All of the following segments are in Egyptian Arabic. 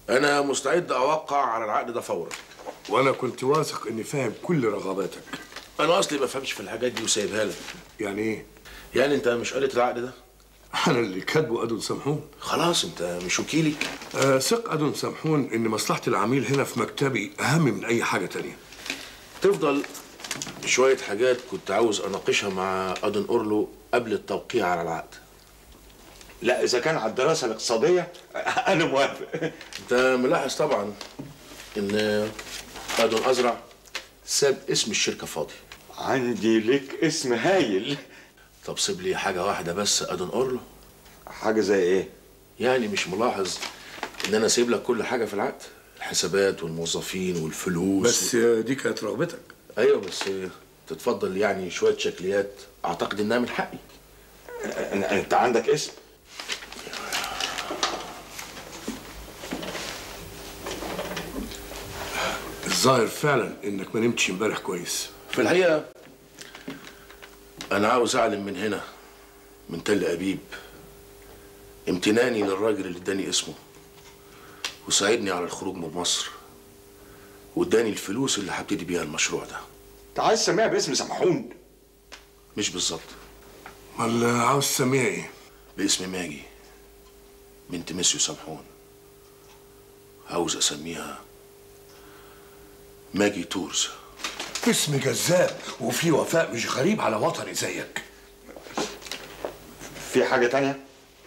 انا مستعد اوقع على العقد ده فورا وانا كنت واثق اني فاهم كل رغباتك انا اصلي ما بفهمش في الحاجات دي وسايبها لك يعني ايه يعني انت مش قريت العقد ده انا اللي كاتبه ادون سامحون خلاص انت مش وكيلي آه ثق ادون سامحون ان مصلحه العميل هنا في مكتبي اهم من اي حاجه تانية تفضل شويه حاجات كنت عاوز اناقشها مع ادون اورلو قبل التوقيع على العقد لا اذا كان على الدراسه الاقتصاديه انا موافق انت ملاحظ طبعا ان ادون ازرع ساب اسم الشركه فاضي عندي لك اسم هايل طب سيب لي حاجه واحده بس ادون اورلو حاجه زي ايه يعني مش ملاحظ ان انا سايب لك كل حاجه في العقد الحسابات والموظفين والفلوس بس آه، دي كانت رغبتك ايوه بس تتفضل يعني شويه شكليات اعتقد انها من حقي أنا- انت عندك اسم الظاهر فعلا انك ما نمتش امبارح كويس في الحقيقه انا عاوز اعلن من هنا من تل ابيب امتناني للراجل اللي اداني اسمه وساعدني على الخروج من مصر واداني الفلوس اللي هبتدي بيها المشروع ده انت عايز تسميها باسم سمحون مش بالظبط امال عاوز تسميها ايه باسم ماجي بنت ميسيو سامحون عاوز اسميها ماجي تورز اسم جذاب وفي وفاء مش غريب على وطني زيك في حاجه تانية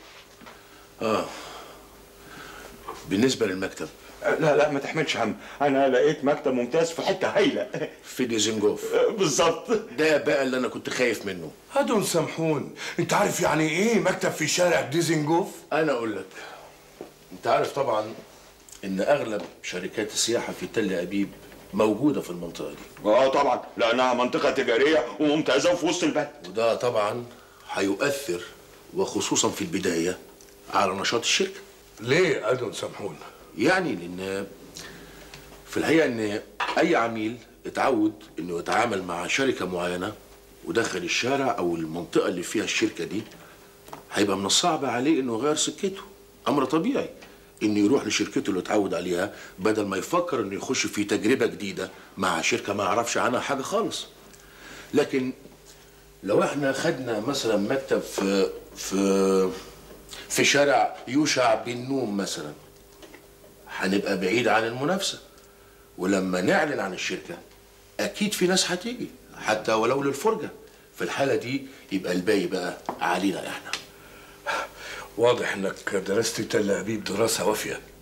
بالنسبه للمكتب لا لا ما تحملش هم انا لقيت مكتب ممتاز في حته هايله في ديزنجوف بالظبط ده بقى اللي انا كنت خايف منه ادون سامحون انت عارف يعني ايه مكتب في شارع ديزنجوف انا اقول لك انت عارف طبعا ان اغلب شركات السياحه في تل ابيب موجوده في المنطقه دي اه طبعا لانها منطقه تجاريه وممتازه وفي وسط البلد وده طبعا هيؤثر وخصوصا في البدايه على نشاط الشركه ليه ادون سامحون يعني لان في الحقيقه ان اي عميل اتعود انه يتعامل مع شركه معينه ودخل الشارع او المنطقه اللي فيها الشركه دي هيبقى من الصعب عليه انه يغير سكته امر طبيعي انه يروح لشركته اللي اتعود عليها بدل ما يفكر انه يخش في تجربه جديده مع شركه ما يعرفش عنها حاجه خالص لكن لو احنا خدنا مثلا مكتب في في في شارع يوشع بن نوم مثلا هنبقى بعيد عن المنافسه ولما نعلن عن الشركه اكيد في ناس هتيجي حتى ولو للفرجه في الحاله دي يبقى الباقي بقى علينا احنا واضح انك درست تل ابيب دراسه وافيه